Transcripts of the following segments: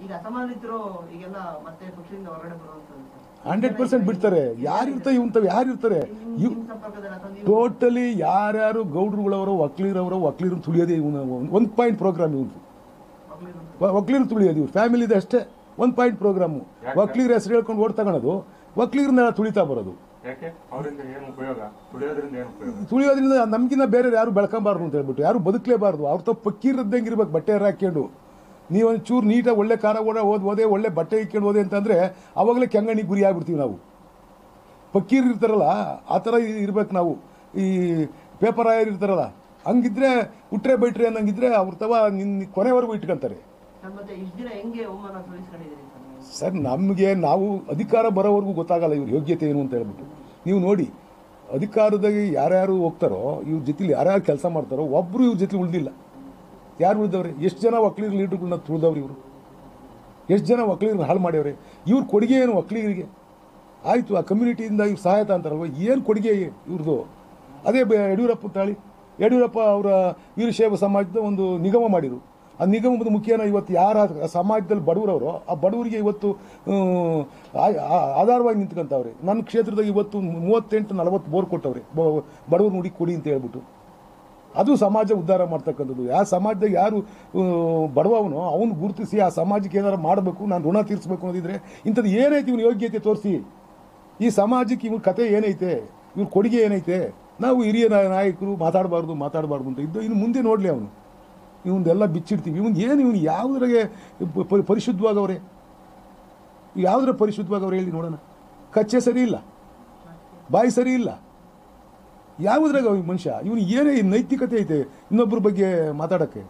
ಈಗ ಅಸಮಾನಿತರು ಈಗೆಲ್ಲ ಮತ್ತೆ ಪಕ್ಷದಿಂದ ಹೊರಗಡೆ ಬರುವಂತದ್ದು ಸರ್. ಹಂಡ್ರೆಡ್ ಪರ್ಸೆಂಟ್ ಬಿಡ್ತಾರೆ ಯಾರು ಇರ್ತಾರೆ ಇವಂತವ್ ಯಾರು ಇರ್ತಾರೆ ನಿಮ್- ಇವ್ ನಿಮ್ ಸಂಪರ್ಕದಲ್ಲಿ ಅಥವಾ ನೀವು ಟೋಟಲಿ ಯಾರ್ಯಾರು ಗೌಡ್ರುಗಳವರು ವಕೀಲರವರು ವಕೀಲರು ತುಳಿಯೋದೇ ಇವನು ಒಂದು ಪಾಯಿಂಟ್ ಪ್ರೋಗ್ರಾಮ್ ಇವನು ಮಕ್ಳಿಗೆ ವಕೀಲರು ತುಳಿಯೋದು ಇವ್ರು ಫ್ಯಾಮಿಲಿ ಇದೆ ಅಷ್ಟೇ ಒಂದು ಪಾಯಿಂಟ್ ಪ್ರೋಗ್ರಾಮು ವಕೀಲರ ಹೆಸರು ಹೇಳ್ಕೊಂಡು ಓಡ್ ತಗೊಳೋದು ವಕೀಲರನ್ನ ತುಳಿತಾ ಬರೋದು ಯಾಕೆ ಅವರಿಂದ ಏನು ಉಪಯೋಗ ತುಳಿಯೋದ್ರಿಂದ ಏನು ಉಪಯೋಗ ತುಳಿಯೋದ್ರಿಂದ ನಮ್ಗಿನ್ನ ಬೇರೆ ಯಾರು ಬೆಳ್ಕೊಂಬಾರ್ದು ಅಂತ ಹೇಳ್ಬಿಟ್ಟು ಯಾರು ಬದುಕಲೇಬಾರ್ದು ಅವ್ರ ತಪ್ಪು ಪಕ್ಕೀರದ್ದಂಗೆ ಇರ್ಬೇಕು ಬಟ್ಟೆ ಹರ ಹಾಕ್ಕೊಂಡು ನೀವು ಒಂಚೂರು ನೀಟಾಗಿ ಒಳ್ಳೆ ಕಾರ ಓಡ ಓದ್ ಓದೆ ಒಳ್ಳೆ ಬಟ್ಟೆ ಇಕ್ಕೊಂಡು ಹೋದೆ ಅಂತಂದ್ರೆ ಅವಾಗಲೇ ಕೆಂಗಣಿ ಗುರಿ ಆಗ್ಬಿಡ್ತೀವಿ ನಾವು ಪಕ್ಕೀರ್ ಇರ್ತಾರಲ್ಲ ಆ ಥರ ಇರ್ಬೇಕು ನಾವು ಈ ಪೇಪರ್ ಆಯರ್ ಇರ್ತಾರಲ್ಲ ಹಂಗಿದ್ರೆ ಉಟ್ರೆ ಬೈಟ್ರೆ ಅನ್ನಂಗಿದ್ರೆ ಅವ್ರ ತವ ನಿನ್ನ ಕೊನೆವರೆಗೂ ಇಟ್ಕೊಂತಾರೆ ಸರ್ ಮತ್ತೆ ಇಷ್ಟು ದಿನ ಹೆಂಗೆ ಅವಮಾನ ಸಲ್ಲಿಸ್ಕೊಂಡಿದ್ದೀರಿ ಸರ್ ನೀವು? ಸರ್ ನಮಗೆ ನಾವು ಅಧಿಕಾರ ಬರೋವರೆಗೂ ಗೊತ್ತಾಗಲ್ಲ ಇವ್ರ ಯೋಗ್ಯತೆ ಏನು ಅಂತ ಹೇಳ್ಬಿಟ್ಟು ನೀವು ನೋಡಿ ಅಧಿಕಾರದಾಗ ಯಾರ್ಯಾರು ಹೋಗ್ತಾರೋ ಇವ್ರ ಜೊತೆಲಿ ಯಾರ್ಯಾರು ಕೆಲಸ ಮಾಡ್ತಾರೋ ಒಬ್ಬರು ಇವ್ರ ಜೊತೆ ಉಳಿದಿಲ್ಲ ಯಾರು ಉಳಿದವ್ರೆ ಎಷ್ಟು ಜನ ವಕೀಲರು ಲೀಡರ್ಗಳನ್ನ ತುಳಿದವ್ರು ಇವರು ಎಷ್ಟು ಜನ ವಕೀಲರನ್ನ ಹಾಳು ಮಾಡ್ಯವ್ರೆ ಇವ್ರ ಕೊಡುಗೆ ಏನು ವಕೀಲರಿಗೆ ಆಯಿತು ಆ ಕಮ್ಯುನಿಟಿಯಿಂದ ಇವ್ರು ಸಹಾಯತ ಅಂತಾರಲ್ವ ಏನು ಕೊಡುಗೆ ಇವ್ರದ್ದು ಅದೇ ಬೆ- ಯಡಿಯೂರಪ್ಪ ತಾಳಿ ಯಡಿಯೂರಪ್ಪ ಅವರ ವೀರಶೈವ ಸಮಾಜದ ಒಂದು ನಿಗಮ ಮಾಡಿರು ಆ ನಿಗಮದ ಮುಖೇನ ಇವತ್ತು ಯಾರ ಆ ಸಮಾಜದಲ್ಲಿ ಬಡವರವರು ಆ ಬಡವರಿಗೆ ಇವತ್ತು ಹ್ಮ್, ಆ- ಆ- ಆಧಾರವಾಗಿ ನಿಂತ್ಕೊಂತವ್ರೆ ನನ್ನ ಕ್ಷೇತ್ರದಾಗ ಇವತ್ತು ಮೂವತ್ತೆಂಟು ನಲವತ್ತು ಬೋರ್ ಕೊಟ್ಟವ್ರೆ ಬ- ಬಡವರು ನೋಡಿ ಕೊಡಿ ಅಂತ ಹೇಳ್ಬಿಟ್ಟು ಅದು ಸಮಾಜ ಉದ್ಧಾರ ಮಾಡ್ತಕ್ಕಂಥದ್ದು ಯಾವ ಸಮಾಜದಾಗ ಯಾರು ಆ, ಬಡವವನು ಅವನು ಗುರುತಿಸಿ ಆ ಸಮಾಜಕ್ಕೆ ಏನಾರು ಮಾಡಬೇಕು ನಾನು ಋಣ ತೀರಿಸ್ಬೇಕು ಅನ್ನೋದಿದ್ರೆ ಇಂಥದ್ದು ಏನೈತೆ ಇವನು ಯೋಗ್ಯತೆ ತೋರಿಸಿ ಈ ಸಮಾಜಕ್ಕೆ ಇವನ ಕತೆ ಏನೈತೆ ಇವ್ರ ಕೊಡುಗೆ ಏನೈತೆ ನಾವು ಹಿರಿಯ ನಾ- ನಾಯಕರು ಮಾತಾಡಬಾರ್ದು ಮಾತಾಡಬಾರ್ದು ಅಂತ ಇದ್ದು ಇನ್ನು ಮುಂದೆ ನೋಡಲಿ ಅವನು ಇವನ್ನೆಲ್ಲ ಬಿಚ್ಚಿಡ್ತೀವಿ ಇವನು ಏನು ಇವನು ಯಾವುದ್ರಾಗೆ ಪ- ಪ- ಪರಿಶುದ್ಧವಾಗವ್ರೆ ಯಾವುದ್ರ ಪರಿಶುದ್ಧವಾಗವ್ರೆ ಹೇಳಿ ನೋಡೋಣ ಕಚ್ಚೆ ಸರಿ ಇಲ್ಲ ಬಾಯಿ ಸರಿ ಇಲ್ಲ ಯಾವುದ್ರಾಗ ಈ ಮನುಷ್ಯ ಇವನು ಏನೇ ಈ ನೈತಿಕತೆ ಐತೆ ಇನ್ನೊಬ್ಬರ ಬಗ್ಗೆ ಮಾತಾಡೋಕ್ಕೆ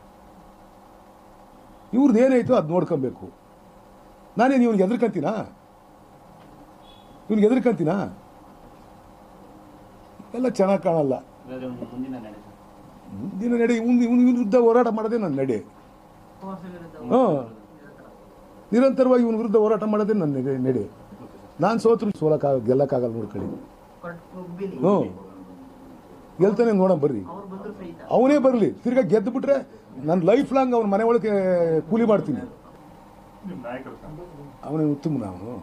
ಇವ್ರದ್ದು ಏನೈತೋ ಅದು ನೋಡ್ಕೊಬೇಕು ನಾನೇನು ಇವನಿಗೆ ಎದ್ರಕಂತೀನಾ ಇವನಿಗೆ ಎದ್ರಕಂತೀನಾ ಎಲ್ಲ ಚೆನ್ನಾಗಿ ಕಾಣಲ್ಲ ಇದಾದ್ರೆ ಒಂದು ಮುಂದಿನ ನಡೆ ಸರ್. ಮುಂದಿನ ನಡೆ ಇವನು ಇವನ ವಿರುದ್ಧ ಹೋರಾಟ ಮಾಡೋದೇ ನನ್ನ ನಡೆ ಕುಮಾರಸ್ವಾಮಿ ವಿರುದ್ಧ ಹಾಂ ನಿರಂತರವಾಗಿ ಇವನ ವಿರುದ್ಧ ಹೋರಾಟ ಮಾಡೋದೇ ನನ್ನ ನಡೆ ನಡೆ ನಾನು ಸೋತ್ರು ಸೋಲಕ್ಕಾಗ ಗೆಲ್ಲಕ್ಕಾಗಲ್ಲ ನೋಡ್ಕೊಳ್ಳಿ ಕೊಟ್- ಗುಬ್ಬಿಲಿ ಹ್ಞೂ ಗೆಲ್ತಾನೆ ನೋಡೋಣ ಬರ್ರಿ ಅವ್ರು ಬಂದ್ರು ಸಹಿತ ಅವನೇ ಬರಲಿ ತಿರ್ಗಾ ಗೆದ್ದು ಬಿಟ್ರೆ ನಾನು ಲೈಫ್ ಲಾಂಗ್ ಅವನ ಮನೆ ಒಳಗೆ ಕೂಲಿ ಮಾಡ್ತೀನಿ ನಿಮ್ಮ ನಾಯಕರು ಸರ್ ಅವನೇ ಉತ್ತಮನ ಅವನು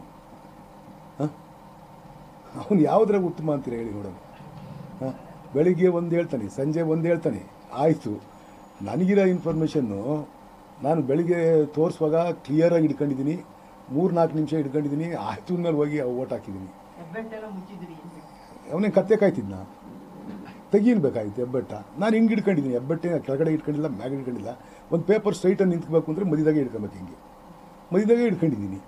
ಅವನು ಯಾವುದ್ರಾಗ ಉತ್ತಮ ಅಂತೀರ ಹೇಳಿ ನೋಡೋಣ ಹ? ಬೆಳಿಗ್ಗೆ ಒಂದು ಹೇಳ್ತಾನೆ ಸಂಜೆ ಒಂದು ಹೇಳ್ತಾನೆ ಆಯಿತು ನನಗಿರೋ ಇನ್ಫಾರ್ಮೇಷನ್ನು ನಾನು ಬೆಳಿಗ್ಗೆ ತೋರಿಸುವಾಗ ಕ್ಲಿಯರಾಗಿ ಹಿಡ್ಕೊಂಡಿದ್ದೀನಿ ಮೂರು ನಾಲ್ಕು ನಿಮಿಷ ಹಿಡ್ಕೊಂಡಿದ್ದೀನಿ ಆಯ್ತು ಮೇಲೆ ಹೋಗಿ ಓಟ್ ಹಾಕಿದ್ದೀನಿ ಹೆಬ್ಬೆಟ್ಟೆಲ್ಲ ಮುಚ್ಚಿದ್ರಿ ಅವನೇ ಕತ್ತೆ ಕಾಯ್ತಿದ್ನ ತೆಗೀನ್ಬೇಕಾಗಿತ್ತು ಹೆಬ್ಬೆಟ್ಟ ನಾನು ಹಿಂಗೆ ಹಿಡ್ಕೊಂಡಿದ್ದೀನಿ ಹೆಬ್ಬೆಟ್ಟೆ ಕೆಳಗಡೆ ಇಟ್ಕೊಂಡಿಲ್ಲ ಮ್ಯಾಗ ಹಿಡ್ಕೊಂಡಿಲ್ಲ ಒಂದು ಪೇಪರ್ ಸ್ಟ್ರೈಟನ್ನು ನಿಂತ್ಕೋಬೇಕು ಅಂದರೆ ಮದಿದಾಗೆ ಹಿಡ್ಕೊಬೇಕು ಹಿಂಗೆ ಮದಿದಾಗೆ ಹಿಡ್ಕೊಂಡಿದ್ದೀನಿ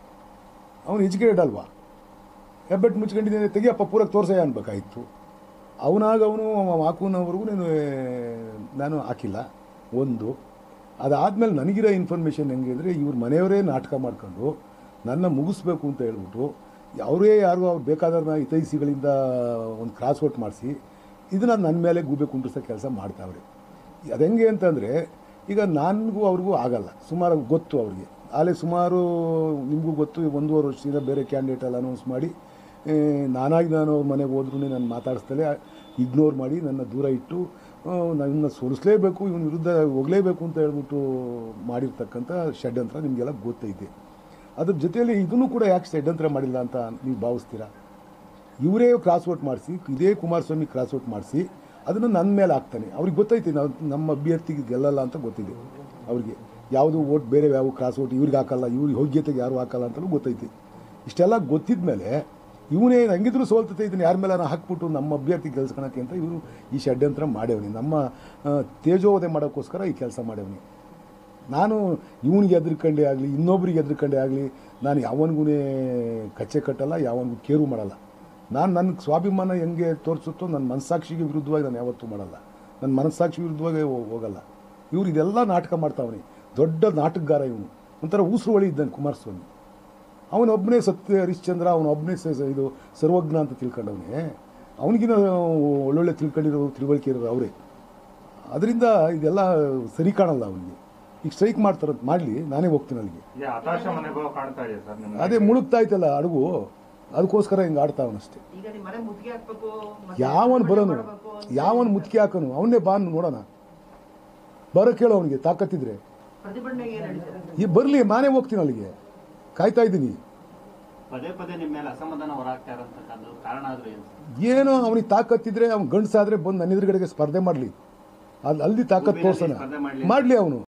ಅವನು ಎಜುಕೇಟೆಡ್ ಅಲ್ವಾ ಹೆಬ್ಬೆಟ್ಟು ಮುಚ್ಕೊಂಡಿದ್ದೀನಿ ತೆಗಿಯಪ್ಪ ಪೂರಕ್ಕೆ ತೋರ್ಸಯ್ಯ ಅನ್ಬೇಕಾಗಿತ್ತು ಅವನಾಗ ಅವನು ಹಾಕುನವರೆಗೂ ನಾನು ನಾನು ಹಾಕಿಲ್ಲ ಒಂದು ಅದಾದಮೇಲೆ ನನಗಿರೋ ಇನ್ಫಾರ್ಮೇಷನ್ ಹೆಂಗೆ ಅಂದರೆ ಇವ್ರ ಮನೆಯವರೇ ನಾಟಕ ಮಾಡ್ಕೊಂಡು ನನ್ನ ಮುಗಿಸ್ಬೇಕು ಅಂತ ಹೇಳ್ಬಿಟ್ಟು ಅವರೇ ಯಾರು ಅವ್ರು ಬೇಕಾದವ್ರನ್ನ ಹಿತೈಷಿಗಳಿಂದ ಒಂದು ಕ್ರಾಸ್ ಔಟ್ ಮಾಡಿಸಿ ಇದನ್ನ ನನ್ನ ಮೇಲೆ ಗೂಬೆ ಕುಂಡ್ರಿಸೋ ಕೆಲಸ ಮಾಡ್ತಾವ್ರೆ ಅದು ಹೆಂಗೆ ಅಂತಂದರೆ ಈಗ ನನಗೂ ಅವ್ರಿಗೂ ಆಗಲ್ಲ ಸುಮಾರು ಗೊತ್ತು ಅವ್ರಿಗೆ ಆಲೇ ಸುಮಾರು ನಿಮಗೂ ಗೊತ್ತು ಒಂದೂವರೆ ವರ್ಷದಿಂದ ಬೇರೆ ಕ್ಯಾಂಡಿಡೇಟ್ ಎಲ್ಲ ಅನೌನ್ಸ್ ಮಾಡಿ ಏ, ನಾನಾಗಿ ನಾನು ಅವ್ರ ಮನೆಗೆ ಹೋದ್ರೂ ನಾನು ಮಾತಾಡಿಸ್ತಲೇ ಇಗ್ನೋರ್ ಮಾಡಿ ನನ್ನ ದೂರ ಇಟ್ಟು ಆ, ನನ್ನ ಸೋಲಿಸ್ಲೇಬೇಕು ಇವನ ವಿರುದ್ಧ ಹೋಗಲೇಬೇಕು ಅಂತ ಹೇಳ್ಬಿಟ್ಟು ಮಾಡಿರ್ತಕ್ಕಂಥ ಷಡ್ಯಂತ್ರ ನಿಮಗೆಲ್ಲ ಗೊತ್ತೈತೆ ಅದ್ರ ಜೊತೆಯಲ್ಲಿ ಇದನ್ನು ಕೂಡ ಯಾಕೆ ಷಡ್ಯಂತ್ರ ಮಾಡಿಲ್ಲ ಅಂತ ನೀವು ಭಾವಿಸ್ತೀರಾ ಇವರೇ ಕ್ರಾಸ್ ಔಟ್ ಮಾಡಿಸಿ ಇದೇ ಕುಮಾರಸ್ವಾಮಿ ಕ್ರಾಸ್ ಔಟ್ ಮಾಡಿಸಿ ಅದನ್ನು ನನ್ನ ಮೇಲೆ ಹಾಕ್ತಾನೆ ಅವ್ರಿಗೆ ಗೊತ್ತೈತೆ ನಾವು ನಮ್ಮ ಅಭ್ಯರ್ಥಿಗೆ ಗೆಲ್ಲಲ್ಲ ಅಂತ ಗೊತ್ತಿದೆ ಅವ್ರಿಗೆ ಯಾವುದು ಓಟ್ ಬೇರೆ ಯಾವ ಕ್ರಾಸ್ ಔಟ್ ಇವ್ರಿಗೆ ಹಾಕಲ್ಲ ಇವ್ರಿಗೆ ಯೋಗ್ಯತೆಗೆ ಯಾರು ಹಾಕಲ್ಲ ಅಂತಲೂ ಗೊತ್ತೈತಿ ಇಷ್ಟೆಲ್ಲ ಗೊತ್ತಿದ ಮೇಲೆ ಇವನೇ ಹಂಗಿದ್ರು ಸೋಲ್ತತೆ ಇದನ್ನು ಯಾರ ಮೇಲೆ ಹಾಕ್ಬಿಟ್ಟು ನಮ್ಮ ಅಭ್ಯರ್ಥಿ ಗೆಲ್ಸ್ಕೊಳಕ್ಕೆ ಅಂತ ಇವರು ಈ ಷಡ್ಯಂತ್ರ ಮಾಡ್ಯವನಿ ನಮ್ಮ ಆ, ತೇಜೋವಧೆ ಮಾಡೋಕ್ಕೋಸ್ಕರ ಈ ಕೆಲಸ ಮಾಡ್ಯವನಿ ನಾನು ಇವನಿಗೆ ಎದ್ರಕಂಡೆ ಆಗಲಿ ಇನ್ನೊಬ್ರಿಗೆ ಎದ್ರಕಂಡೆ ಆಗಲಿ ನಾನು ಯಾವನಿಗೂ ಕಚ್ಚೆ ಕಟ್ಟಲ್ಲ ಯಾವನಿಗೂ ಕೇರು ಮಾಡಲ್ಲ ನಾನು ನನ್ನ ಸ್ವಾಭಿಮಾನ ಹೆಂಗೆ ತೋರಿಸುತ್ತೋ ನನ್ನ ಮನಸ್ಸಾಕ್ಷಿಗೆ ವಿರುದ್ಧವಾಗಿ ನಾನು ಯಾವತ್ತೂ ಮಾಡಲ್ಲ ನನ್ನ ಮನಸ್ಸಾಕ್ಷಿ ವಿರುದ್ಧವಾಗಿ ಹೋ- ಹೋಗಲ್ಲ ಇವ್ರು ಇದೆಲ್ಲ ನಾಟಕ ಮಾಡ್ತಾವನಿ ದೊಡ್ಡ ನಾಟಕಗಾರ ಇವನು ಒಂಥರ ಉಸಿರು ಹೊಳಿ ಇದ್ದಾನೆ ಕುಮಾರಸ್ವಾಮಿ ಅವನೊಬ್ಬನೇ ಸತ್ಯ ಹರಿಶ್ಚಂದ್ರ ಅವನೊಬ್ಬನೇ ಸ- ಇದು ಸರ್ವಜ್ಞ ಅಂತ ತಿಳ್ಕೊಂಡವನೇ ಅವನಿಗಿನ ಒಳ್ಳೊಳ್ಳೆ ತಿಳ್ಕೊಂಡಿರೋ ತಿಳುವಳಿಕೆ ಇರೋರು ಅವರೇ ಅದರಿಂದ ಇದೆಲ್ಲ ಸರಿ ಕಾಣಲ್ಲ ಅವನಿಗೆ ಈಗ ಸ್ಟ್ರೈಕ್ ಮಾಡ್ತಾರಂತ ಮಾಡಲಿ ನಾನೇ ಹೋಗ್ತೀನಿ ಅಲ್ಲಿಗೆ ಈ ಹತಾಶ ಮನೆಗಳು ಕಾಣ್ತಾ ಇದೆ ಸರ್ ನಿಮ್ಮ ಅದೇ ಮುಳುಗ್ತಾ ಐತಲ್ಲ ಅಡುಗು ಅದಕ್ಕೋಸ್ಕರ ಹಿಂಗೆ ಆಡ್ತಾವನಷ್ಟೇ ಈಗ ನಿಮ್ಮ ಮನೆ ಮುತ್ತಿಗೆ ಹಾಕ್ಬೇಕು ಮತ್ತೆ ಯಾವನ್ ಬರೋನು ಮಾಡ್ಬೇಕು ಅಂತ ಯಾವನ್ ಮುತ್ಕಿ ಹಾಕೋನು ಅವನ್ನೇ ಬಾ ನೋಡೋಣ ಬರೋ ಕೇಳು ಅವನಿಗೆ ತಾಕತ್ತಿದ್ರೆ ಪ್ರತಿಭಟನೆಗೆ ಏನ್ ಹೇಳ್ತೀರಾ ಈ ಬರಲಿ ನಾನೇ ಹೋಗ್ತೀನಿ ಅಲ್ಲಿಗೆ ಕಾಯ್ತಾ ಇದ್ದೀನಿ ಪದೇ ಪದೇ ನಿಮ್ಮ ಮೇಲೆ ಅಸಮಾಧಾನ ಹೊರಹಾಕ್ತಾ ಇರೋಂಥದ್ದು ಕಾರಣ ಆದ್ರೂ ಏನು ಏನೋ ಅವನಿಗೆ ತಾಕತ್ತಿದ್ರೆ ಅವ್ನು ಗಂಡಸಾದ್ರೆ ಬಂದು ನನ್ನ ಎದುರುಗಡೆಗೆ ಸ್ಪರ್ಧೆ ಮಾಡಲಿ ಅಲ್ಲಿ ಅಲ್ಲಿ ತಾಕತ್ ಭೂಮಿನಲ್ಲಿ ತೋರ್ಸೋಣ ಸ್ಪರ್ಧೆ ಮಾಡ್ಲಿ. ಮಾಡಲಿ ಅವನು